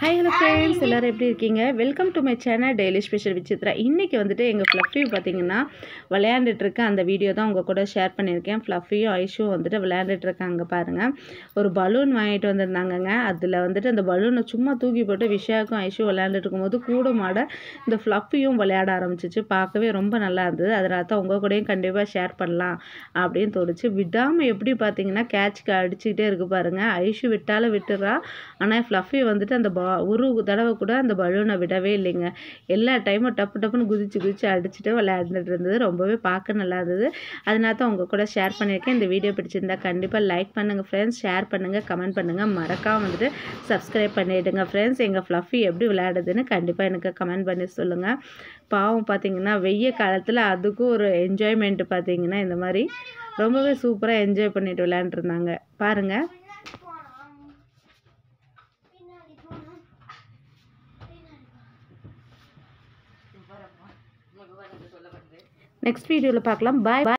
hi hello friends எல்லோரும் எப்படி இருக்கீங்க welcome to my channel daily special Vichitra இன்றைக்கி வந்துட்டு எங்கள் ஃப்ளஃபி பார்த்தீங்கன்னா விளையாண்டுட்டு இருக்க அந்த வீடியோ தான் உங்கள் கூட ஷேர் பண்ணியிருக்கேன் ஃப்ளஃபியும் ஐஷும் வந்துட்டு விளையாண்டுட்டு இருக்காங்க பாருங்கள் ஒரு பலூன் வாங்கிட்டு வந்திருந்தாங்கங்க அதில் வந்துட்டு அந்த பலூனை சும்மா தூக்கி போட்டு விஷயாக்கும் ஐஷும் விளையாண்டுட்டு இருக்கும்போது கூட மாட இந்த ஃப்ளஃபியும் விளையாட ஆரம்பிச்சிச்சு பார்க்கவே ரொம்ப நல்லா இருந்தது அதனால தான் உங்கள் கூடயும் கண்டிப்பாக ஷேர் பண்ணலாம் அப்படின்னு தோணுச்சு விடாமல் எப்படி பார்த்தீங்கன்னா கேட்ச்க்கு அடிச்சுக்கிட்டே இருக்கு பாருங்கள் ஐஷு விட்டாலும் விட்டுறா ஆனால் ஃப்ளஃபி வந்துட்டு அந்த பா ஒரு தடவை கூட அந்த பலூனை விடவே இல்லைங்க எல்லா டைமும் டப்பு டப்புன்னு குதிச்சு குதிச்சு அடிச்சுட்டு விளையாண்டுட்டு இருந்தது ரொம்பவே பார்க்க நல்லா இருந்தது அதனால தான் உங்கள் கூட ஷேர் பண்ணியிருக்கேன் இந்த வீடியோ பிடிச்சிருந்தா கண்டிப்பாக லைக் பண்ணுங்கள் ஃப்ரெண்ட்ஸ் ஷேர் பண்ணுங்கள் கமெண்ட் பண்ணுங்கள் மறக்காம வந்துட்டு சப்ஸ்கிரைப் பண்ணிவிடுங்க ஃப்ரெண்ட்ஸ் எங்கள் ஃப்ளஃபி எப்படி விளையாடுதுன்னு கண்டிப்பாக எனக்கு கமெண்ட் பண்ணி சொல்லுங்கள் பாவம் பார்த்தீங்கன்னா வெய்ய காலத்தில் அதுக்கும் ஒரு என்ஜாய்மெண்ட் பார்த்தீங்கன்னா இந்த மாதிரி ரொம்பவே சூப்பராக என்ஜாய் பண்ணிட்டு விளையாண்டுருந்தாங்க பாருங்கள் நெக்ஸ்ட் வீடியோவில் பார்க்கலாம் பாய்